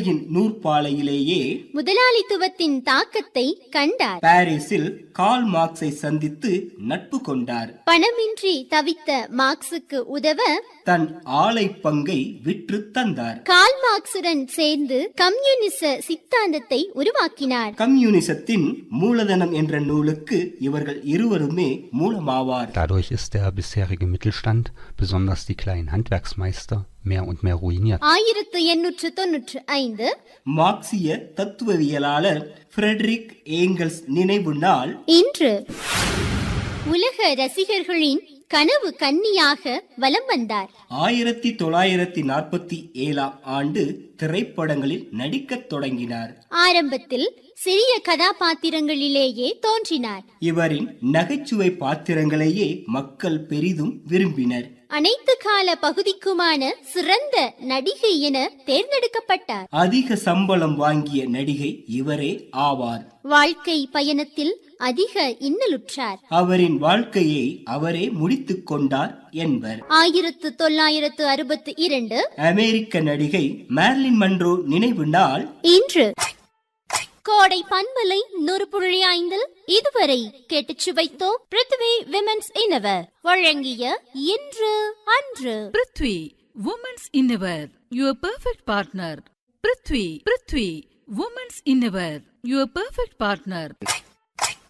கதையின் நூற்பாலையிலேயே முதலாளித்துவத்தின் தாக்கத்தை கண்டார் பாரிஸில் கால் மார்க்ஸை சந்தித்து நட்பு கொண்டார் பணமின்றி தவித்த மார்க்சுக்கு உதவ தன் ஆலை பங்கை விற்று தந்தார் கால் மார்க்சுடன் சேர்ந்து கம்யூனிச சித்தாந்தத்தை உருவாக்கினார் கம்யூனிசத்தின் மூலதனம் என்ற நூலுக்கு இவர்கள் இருவருமே மூலமாவார் Dadurch ist der bisherige Mittelstand, besonders die kleinen Handwerksmeister, mehr und mehr ruiniert. ஆயிரத்து எண்ணூற்று தொன்னூற்று ஐந்து மார்க்சிய தத்துவவியலாளர் ஃபிரெட்ரிக் ஏங்கல்ஸ் நினைவு நாள் இன்று உலக ரசிகர்களின் கனவு கன்னியாக வலம் வந்தார் ஆயிரத்தி தொள்ளாயிரத்தி நாற்பத்தி ஏழாம் ஆண்டு திரைப்படங்களில் நடிக்கத் தொடங்கினார் ஆரம்பத்தில் சிறிய கதாபாத்திரங்களிலேயே தோன்றினார் இவரின் நகைச்சுவை பாத்திரங்களையே மக்கள் பெரிதும் விரும்பினர் அனைத்து கால பகுதிக்குமான சிறந்த நடிகை என தேர்ந்தெடுக்கப்பட்டார் அதிக சம்பளம் வாங்கிய நடிகை இவரே ஆவார் வாழ்க்கை பயணத்தில் அதிக இன்னலுற்றார் அவரின் வாழ்க்கையை அவரே முடித்துக் கொண்டார் என்பர் ஆயிரத்து தொள்ளாயிரத்து அறுபத்தி இரண்டு அமெரிக்க நடிகை மேர்லின் மன்றோ நினைவு நாள் இன்று கோடை பண்பலை நூறு புள்ளி ஐந்தில் இதுவரை கேட்டுச் சுவைத்தோம் பிருத்வி விமென்ஸ் இனவர் வழங்கிய இன்று அன்று prithvi women's innerwear your perfect partner prithvi prithvi women's innerwear your perfect partner